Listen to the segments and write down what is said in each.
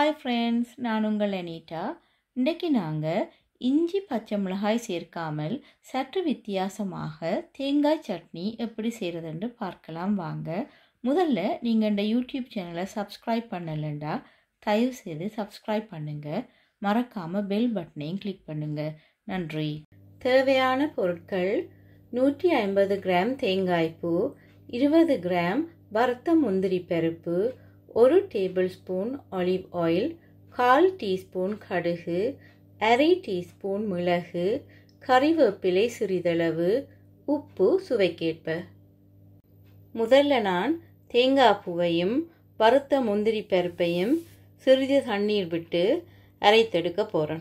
hi friends நான் உங்கள் அனிதா இன்றைக்கி நாங்கள் இஞ்சி பச்சை மிளகாய் சேர்க்காமல் சற்று வித்தியாசமாக தேங்காய் சட்னி எப்படி செய்கிறதுன்னு பார்க்கலாம் வாங்க முதல்ல நீங்கள் இந்த யூடியூப் சேனலை சப்ஸ்கிரைப் பண்ணலைண்டா தயவு செய்து சப்ஸ்கிரைப் பண்ணுங்கள் மறக்காமல் பெல் பட்டனையும் கிளிக் பண்ணுங்கள் நன்றி தேவையான பொருட்கள் நூற்றி ஐம்பது கிராம் தேங்காய்ப்பூ இருபது கிராம் வறுத்த முந்திரி பருப்பு ஒரு டேபிள் ஸ்பூன் ஆலிவ் ஆயில் கால் டீஸ்பூன் கடுகு அரை டீஸ்பூன் மிளகு கறிவேப்பிலை சிறிதளவு உப்பு சுவைக்கேற்ப முதல்ல நான் தேங்காய் பூவையும் வறுத்த முந்திரி பருப்பையும் சிறிது தண்ணீர் விட்டு அரைத்தெடுக்க போகிறேன்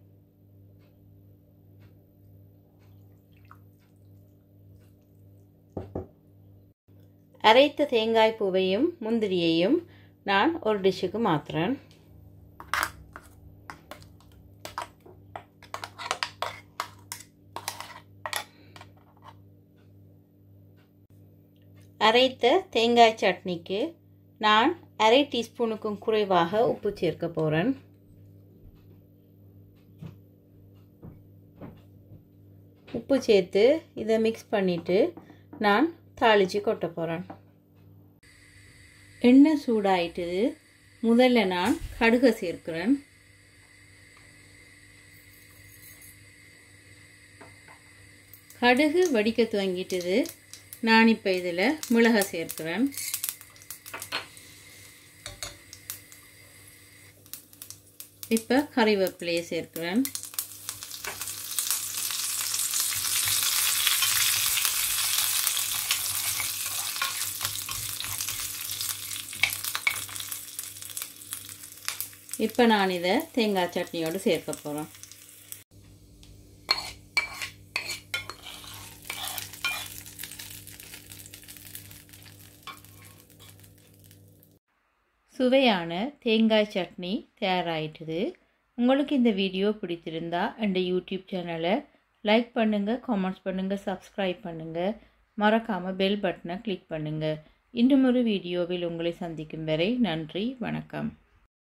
அரைத்த தேங்காய் பூவையும் முந்திரியையும் நான் ஒரு டிஷ்ஷுக்கு மாற்றுறேன் அரைத்த தேங்காய் சட்னிக்கு நான் அரை டீஸ்பூனுக்கும் குறைவாக உப்பு சேர்க்க போகிறேன் உப்பு சேர்த்து இதை மிக்ஸ் பண்ணிவிட்டு நான் தாளித்து கொட்ட போகிறேன் எண்ணெய் சூடாயிட்டு முதல்ல நான் கடுகை சேர்க்கிறேன் கடுகு வடிக்க துவங்கிட்டது நான் இப்போ இதில் மிளகாய் சேர்க்கிறேன் இப்போ கறிவேப்பிலையை சேர்க்கிறேன் இப்போ நான் இதை தேங்காய் சட்னியோடு சேர்க்க போகிறேன் சுவையான தேங்காய் சட்னி தயாராகிட்டுது உங்களுக்கு இந்த வீடியோ பிடித்திருந்தா எந்த யூடியூப் சேனலை லைக் பண்ணுங்கள் காமெண்ட்ஸ் பண்ணுங்கள் சப்ஸ்கிரைப் பண்ணுங்கள் மறக்காமல் பெல் பட்டனை கிளிக் பண்ணுங்கள் இன்னும் ஒரு வீடியோவில் உங்களை சந்திக்கும் வரை நன்றி வணக்கம்